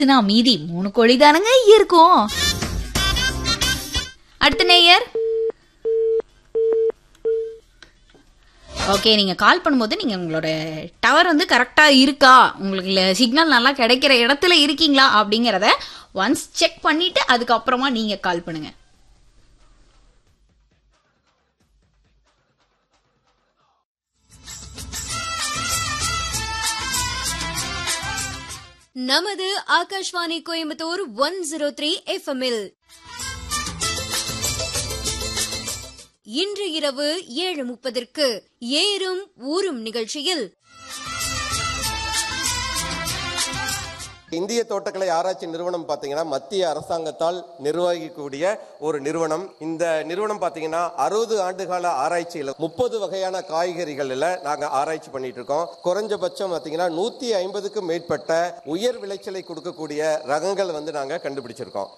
இதுனா மீதி மூணு கோழி தானங்க இருக்கும் அடுத்த நேயர் ஓகே நீங்க கால் பண்ணும்போது நீங்க உங்களோட டவர் வந்து கரெக்டா இருக்கா உங்களுக்கு சிக்னல் நல்லா கிடைக்கிற இடத்துல இருக்கீங்களா அப்படிங்கறத ஒன்ஸ் செக் பண்ணிட்டு அதுக்கப்புறமா நீங்க கால் பண்ணுங்க நமது Akashvani Coimbatore one zero three எஃப்எம்இல் இன்று இரவு ஏழு முப்பதற்கு ஏறும் ஊரும் நிகழ்ச்சியில் இந்திய தோட்டக்கலை ஆராய்ச்சி நிறுவனம் பார்த்தீங்கன்னா மத்திய அரசாங்கத்தால் நிர்வகிக்கக்கூடிய ஒரு நிறுவனம் இந்த நிறுவனம் பார்த்தீங்கன்னா அறுபது ஆண்டுகால ஆராய்ச்சியில் முப்பது வகையான காய்கறிகளில் நாங்கள் ஆராய்ச்சி பண்ணிட்டு இருக்கோம் குறைஞ்சபட்சம் பார்த்தீங்கன்னா நூத்தி ஐம்பதுக்கும் மேற்பட்ட உயர் விளைச்சலை கொடுக்கக்கூடிய ரகங்கள் வந்து நாங்கள் கண்டுபிடிச்சிருக்கோம்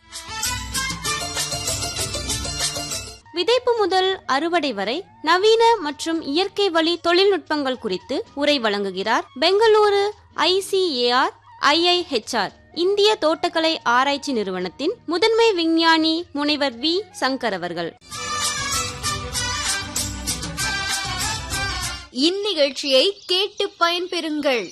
விதைப்பு முதல் அறுவடை வரை நவீன மற்றும் இயற்கை வழி தொழில்நுட்பங்கள் குறித்து உரை வழங்குகிறார் பெங்களூரு ஐசிஏஆர் ஐஐஹெச்ஆர் இந்திய தோட்டக்கலை ஆராய்ச்சி நிறுவனத்தின் முதன்மை விஞ்ஞானி முனைவர் வி சங்கர் அவர்கள் இந்நிகழ்ச்சியை கேட்டு பயன்பெறுங்கள்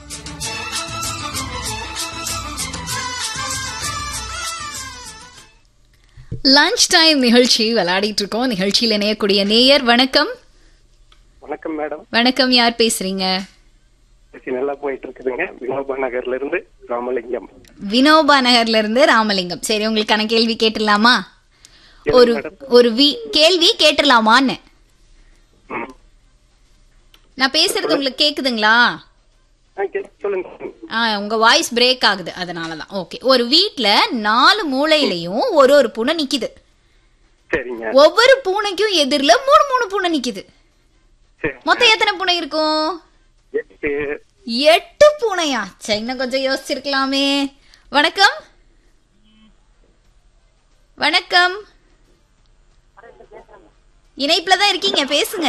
லஞ்ச் டைம் நிகழ்ச்சி விளையாடிட்டு இருக்கோம் நிகழ்ச்சியில் இணையக்கூடிய நேயர் வணக்கம் வணக்கம் மேடம் வணக்கம் யார் பேசுறீங்க பேசி நல்லா போயிட்டு இருக்குதுங்க வினோபா நகர்ல இருந்து ராமலிங்கம் வினோபா நகர்ல இருந்து ராமலிங்கம் சரி உங்களுக்கான கேள்வி கேட்டுடலாமா ஒரு ஒரு வி கேள்வி கேட்டுடலாமான்னு ம். நான் பேசுறது உங்களுக்கு கேக்குதுங்களா ஆ, கே- சொல்லுங்க ஆ உங்க வாய்ஸ் பிரேக் ஆகுது அதனாலதான் ஓகே ஒரு வீட்ல நாலு மூலையிலயும் ஒரு ஒரு பூனை நிக்குது சரிங்க ஒவ்வொரு பூனைக்கும் எதிரில மூணு மூணு பூனை நிக்குது சரி மொத்தம் எத்தனை பூனை இருக்கும் எட்டு எட்டு பூனையா சரி, இன்னும் கொஞ்சம் யோசிச்சிருக்கலாமே வணக்கம் வணக்கம் இணைப்புல தான் இருக்கீங்க பேசுங்க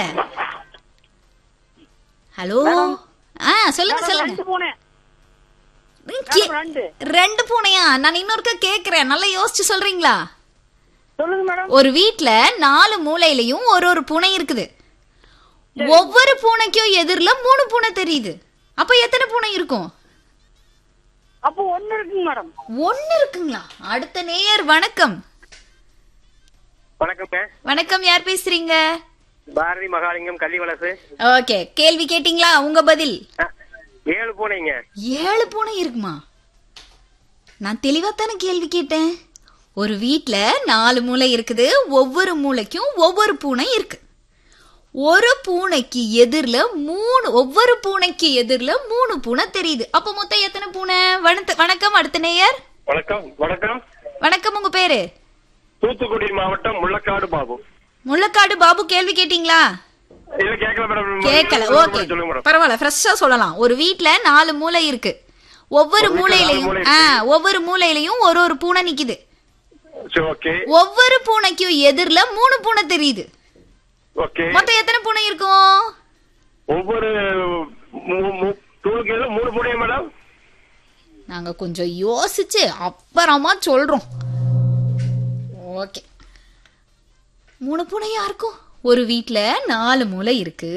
ஹலோ ஆ சொல்லுங்க சொல்லுங்க ம், கே- ரெண்டு பூனையா நான் இன்னொருக்கா கேக்குறேன் நல்லா யோசிச்சு சொல்றீங்களா ஒரு வீட்ல நாலு மூலையிலயும் ஒரு ஒரு பூனை இருக்குது ஒவ்வொரு பூனைக்கும் எதிரில மூணு பூனை தெரியுது அப்ப எத்தனை பூனை இருக்கும் அப்போ ஒண்ணு இருக்குங்க மேடம் ஒன்னு இருக்குங்களா அடுத்த நேயர் வணக்கம் வணக்கம்ங்க வணக்கம் யார் பேசுறீங்க பாரதி மகாலிங்கம் கள்ளிவலசு ஓகே கேள்வி கேட்டிங்களா உங்க பதில் ஆ, ஏழு பூனைங்க ஏழு பூனை இருக்குமா நான் தெளிவாத்தானே கேள்வி கேட்டேன் ஒரு வீட்ல நாலு மூளை இருக்குது ஒவ்வொரு மூளைக்கும் ஒவ்வொரு பூனை இருக்கு ஒரு பூனைக்கு எதிரில மூணு ஒவ்வொரு பூனைக்கு எதிரில மூணு பூனை தெரியுது அப்ப மொத்தம் எத்தனை பூனை வணத்த- வணக்கம் அடுத்த நேயர் வணக்கம் வணக்கம் வணக்கம் உங்க பேரு தூத்துக்குடி மாவட்டம் முள்ளக்காடு பாபு முள்ளக்காடு பாபு கேள்வி கேட்டீங்களா இல்ல கேட்கல மேடம் கேட்கல ஓகே சொல்லுங்க மேடம் பரவாயில்ல ஃப்ரெஷ்ஷா சொல்லலாம் ஒரு வீட்ல நாலு மூளை இருக்கு ஒவ்வொரு ஒரு வீட்ல மூலையிலையும் நாலு மூளை ஆ இருக்கு. ஒவ்வொரு மூலையிலையும் ஒரு ஒரு பூனை நிக்குது சரி ஓகே ஒவ்வொரு பூனைக்கும் எதிரில மூணு பூனை தெரியுது ஓகே மொத்தம் எத்தனை பூனை இருக்கும் ஒவ்வொரு மூ- மூ- தூளுக்கு மூணு பூனையா மேடம் நாங்க கொஞ்சம் யோசிச்சு அப்புறமா சொல்றோம் ஓகே மூணு பூனையா இருக்கும் ஒரு வீட்ல நாலு மூளை இருக்கு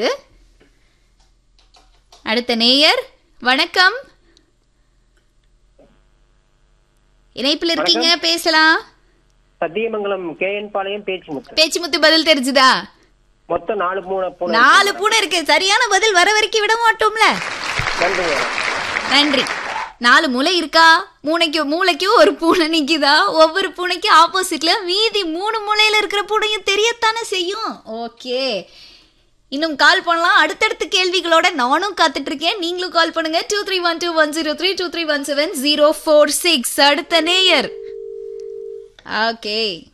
அடுத்த நேயர் வணக்கம் இணைப்புல இருக்கீங்க பேசலாம் சத்தியமங்கலம் கேஎன் பாளையம் பேச்சு முத்து பேச்சு முத்து பதில் தெரிஞ்சுதா மொத்தம் நாலு மூணு பூனை நாலு பூனை இருக்கு சரியான பதில் வர வரைக்கும் விட மாட்டோம்ல நன்றிங்க நன்றி நாலு மூளை இருக்கா மூளைக்கு மூளைக்கு ஒரு பூனை நிக்குதா ஒவ்வொரு பூனைக்கும் ஆப்போசிட்ல மீதி மூணு மூலையில இருக்கிற பூனையும் தெரியத்தானே செய்யும் ஓகே இன்னும் கால் பண்ணலாம் அடுத்தடுத்த கேள்விகளோட நானும் காத்துட்டு இருக்கேன் நீங்களும் கால் பண்ணுங்க two three one two one zero three two three one seven zero four six அடுத்த நேயர் ஓகே